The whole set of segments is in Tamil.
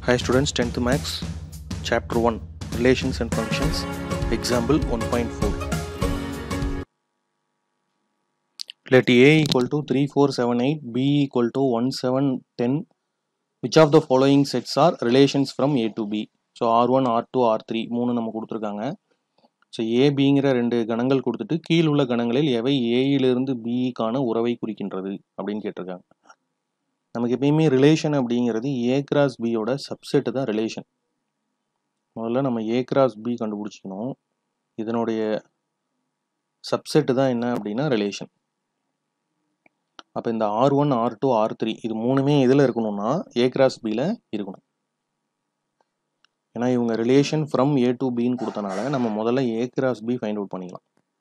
Hi students, 10th Max, Chapter 1, Relations and Functions, Example 1.4. Let A equal to 3478, B equal to 1710. Which of the following sets are relations from A to B? So R one R two R three மூணு நம்ம கொடுத்துருக்காங்க ஸோ ஏபிங்கிற ரெண்டு கணங்கள் கொடுத்துட்டு கீழ் உள்ள கணங்களில் எவை ஏயிலிருந்து பிக்கான உறவை குறிக்கின்றது அப்படின்னு கேட்டிருக்காங்க நமக்கு எப்பயுமே ரிலேஷன் அப்படிங்கிறது ஏ கிராஸ் பியோட சப்செட்டு தான் ரிலேஷன் முதல்ல நம்ம ஏ கிராஸ் பி கண்டுபிடிச்சிக்கணும் இதனுடைய சப்செட்டு தான் என்ன அப்படின்னா ரிலேஷன் அப்போ இந்த R one R two R three இது மூணுமே எதில் இருக்கணும்னா ஏ கிராஸ் பியில் இருக்கணும் ஏன்னா இவங்க ரிலேஷன் ஃப்ரம் ஏ டு பின்னு கொடுத்தனால நம்ம முதல்ல A cross B find out பண்ணிக்கலாம்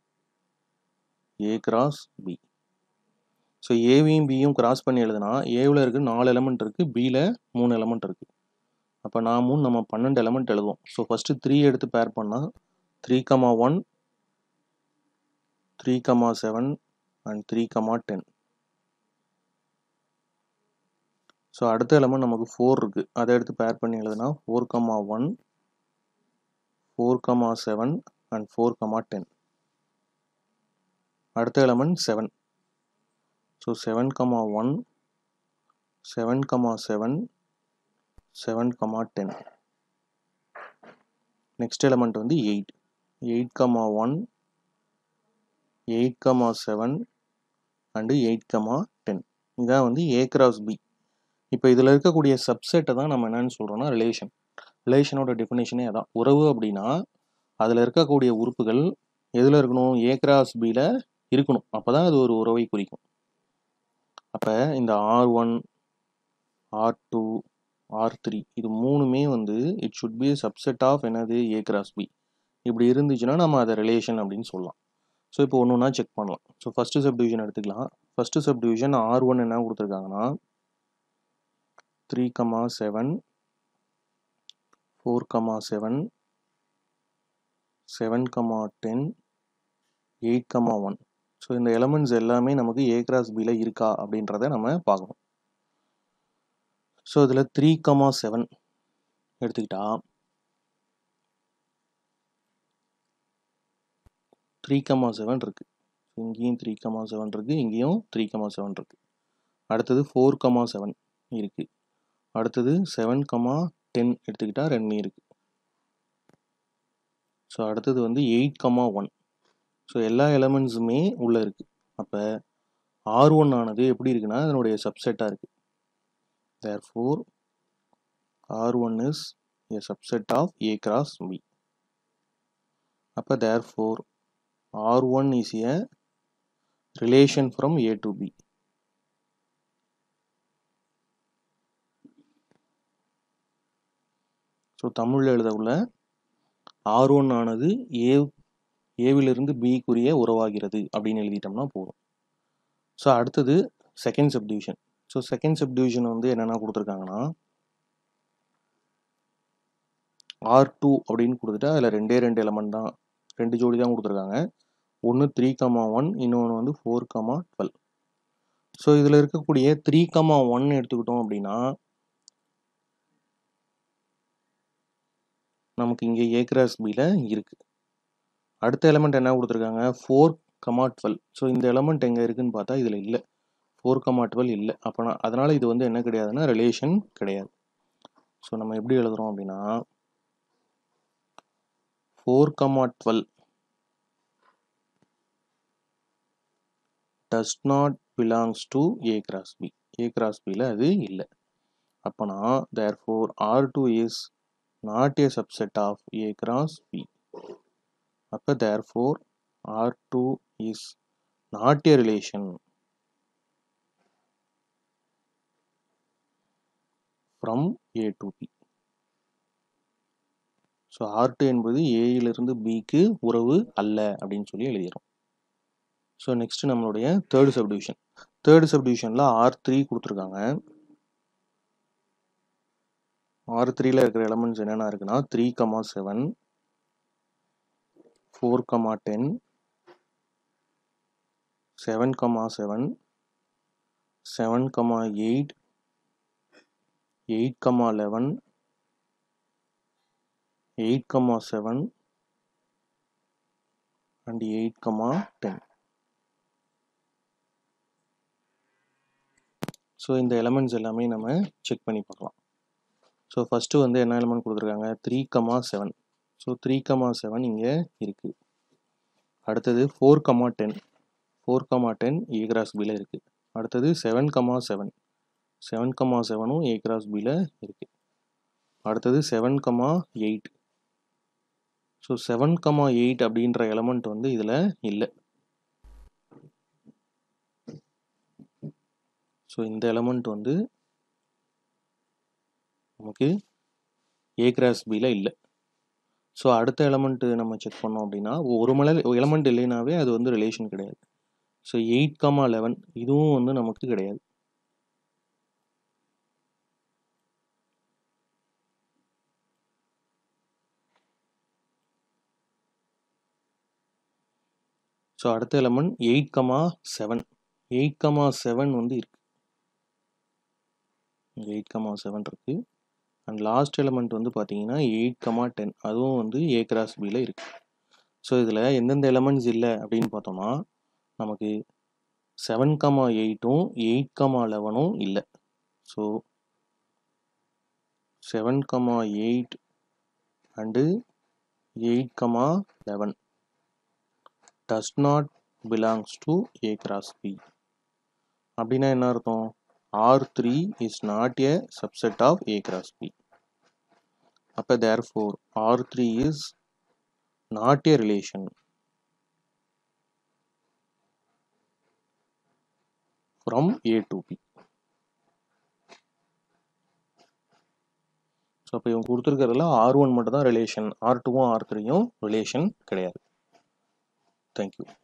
ஏ கிராஸ் பி ஸோ ஏவியும் பியும் கிராஸ் பண்ணி எழுதுனா ஏவில் இருக்குது நாலு எலமெண்ட் இருக்குது பியில் மூணு எலமெண்ட் இருக்குது அப்போ நான் மூணு நம்ம பன்னெண்டு எலமெண்ட் எழுதுவோம் ஸோ ஃபஸ்ட்டு த்ரீ எடுத்து பேர் பண்ணால் three comma one three comma seven and three comma ten so அடுத்த எலமெண்ட் நமக்கு ஃபோர் இருக்குது அதை எடுத்து பேர் பண்ணி எழுதுனா four comma one four comma seven and four comma ten அடுத்த element seven so seven comma one seven comma seven seven comma ten next element வந்து eight eight comma one eight comma seven and eight comma ten இதான் வந்து ஏ கிராஸ் பி இப்போ இதில் இருக்கக்கூடிய சப்செட்டை தான் நம்ம என்னன்னு சொல்கிறோம்னா ரிலேஷன் ரிலேஷனோட டெஃபினேஷனே அதான் உறவு அப்படின்னா அதில் இருக்கக்கூடிய உறுப்புகள் எதில் இருக்கணும் ஏ கிராஸ் பியில் இருக்கணும் அப்போ தான் அது ஒரு உறவை குறிக்கும் அப்போ இந்த R one R two R three இது மூணுமே வந்து it should be subset of என்னது ஏ கிராஸ் பி இப்படி இருந்துச்சுன்னா நம்ம அதை ரிலேஷன் அப்படின்னு சொல்லலாம் ஸோ இப்போ ஒன்று ஒன்றா செக் பண்ணலாம் ஸோ ஃபஸ்ட்டு சப் டிவிஷன் எடுத்துக்கலாம் first subdivision R one என்ன கொடுத்துருக்காங்கன்னா three comma seven four comma seven seven comma ten eight comma one so இந்த எலமெண்ட்ஸ் எல்லாமே நமக்கு ஏ கிராஸ் பியில் இருக்கா அப்படின்றத நம்ம பார்க்கணும் ஸோ இதில் த்ரீ கமா செவன் எடுத்துக்கிட்டா த்ரீ கமா செவன் இருக்குது இங்கேயும் த்ரீ கமா செவன் இருக்குது இங்கேயும் த்ரீ கமா செவன் இருக்குது அடுத்தது ஃபோர் கமா செவன் இருக்குது அடுத்தது செவன் கமா டென் எடுத்துக்கிட்டால் ரெண்டு இருக்குது ஸோ அடுத்தது வந்து எயிட் கமா ஒன் ஸோ எல்லா எலமெண்ட்ஸுமே உள்ளே இருக்குது அப்போ ஆர் ஒன் ஆனது எப்படி இருக்குன்னா அதனுடைய சப்செட்டாக இருக்குது therefore R one is A subset of A cross B அப்போ therefore R one is A relation from A to B so தமிழில் எழுதவுள்ள ஆர் ஒன் ஆனது ஏ ஏவிலிருந்து பிக்குரிய உறவாகிறது அப்படின்னு எழுதிட்டோம்னா போதும் ஸோ அடுத்தது second subdivision so second subdivision வந்து என்னென்ன கொடுத்துருக்காங்கன்னா ஆர் டூ அப்படின்னு கொடுத்துட்டா அதில் ரெண்டே ரெண்டு எலமெண்ட் தான் ரெண்டு ஜோடி தான் கொடுத்துருக்காங்க ஒன்று த்ரீ கமா ஒன் இன்னொன்று வந்து ஃபோர் கமா டுவெல் ஸோ இதில் இருக்கக்கூடிய த்ரீ கமா ஒன் எடுத்துக்கிட்டோம் அப்படின்னா நமக்கு இங்கே ஏ கிராஸ் பியில் இருக்குது அடுத்த எலமெண்ட் என்ன கொடுத்துருக்காங்க ஃபோர் கமா டுவெல் ஸோ இந்த எலமெண்ட் எங்கே இருக்குன்னு பார்த்தா இதில் இல்லை ஃபோர் கமா டுவெல் இல்லை அப்போனா அதனால் இது வந்து என்ன கிடையாதுன்னா ரிலேஷன் கிடையாது ஸோ நம்ம எப்படி எழுதுகிறோம் அப்படின்னா four comma twelve does not belongs to A cross B A cross பியில் அது இல்லை அப்போனா therefore R two is not a subset of A cross B. அப்போ therefore R2 is not a relation from A to B. So R two என்பது ஏயிலிருந்து பிக்கு உறவு அல்ல அப்படின்னு சொல்லி எழுதிடும் ஸோ நெக்ஸ்ட் நம்மளுடைய தேர்டு சப்டிவிஷன் தேர்டு சப்டிவிஷனில் ஆர் த்ரீ கொடுத்துருக்காங்க ஆர் த்ரீல இருக்கிற எலமெண்ட்ஸ் என்னென்ன இருக்குன்னா three comma seven four comma ten seven comma seven seven comma eight eight comma eleven eight comma seven and eight comma ten so இந்த எலமெண்ட்ஸ் எல்லாமே நம்ம செக் பண்ணி பார்க்கலாம் ஸோ ஃபஸ்ட்டு வந்து என்ன எலமெண்ட் கொடுத்துருக்காங்க three comma seven so three comma seven இங்கே இருக்குது அடுத்தது four comma ten four comma ten A cross பியில் இருக்குது அடுத்தது seven comma seven seven comma செவனும் ஏ கிராஸ் பியில் இருக்குது அடுத்தது seven comma eight so seven comma eight அப்படின்ற எலமெண்ட் வந்து இதில் இல்லை ஸோ இந்த எலமெண்ட் வந்து நமக்கு ஏ கிராஸ் பியில் இல்லை ஸோ அடுத்த எலமெண்ட்டு நம்ம செக் பண்ணோம் அப்படின்னா ஒரு மலை எலமெண்ட் இல்லைனாவே அது வந்து ரிலேஷன் கிடையாது ஸோ எயிட் கமா லெவன் இதுவும் வந்து நமக்கு கிடையாது ஸோ அடுத்த element eight comma seven eight comma seven வந்து இருக்கு எயிட் கமா செவன் இருக்கு அண்ட் லாஸ்ட் எலமெண்ட் வந்து பார்த்தீங்கன்னா எயிட் கமா டென் அதுவும் வந்து ஏ கிராஸ் பியில் இருக்கு ஸோ இதில் எந்தெந்த எலமெண்ட்ஸ் இல்லை அப்படின்னு பார்த்தோம்னா நமக்கு செவன் கமா எயிட்டும் எயிட் கமா லெவனும் இல்லை so seven comma eight and eight comma eleven does not belongs to A cross B. அப்படின்னா என்ன அர்த்தம் R3 is not a subset of A cross B. அப்ப therefore R3 is not a relation from A to B. ஸோ அப்போ இவங்க கொடுத்துருக்கிறதுல ஆர் ஒன் மட்டும் தான் ரிலேஷன் ஆர் டூவும் ஆர் த்ரீயும் ரிலேஷன் கிடையாது தேங்க்யூ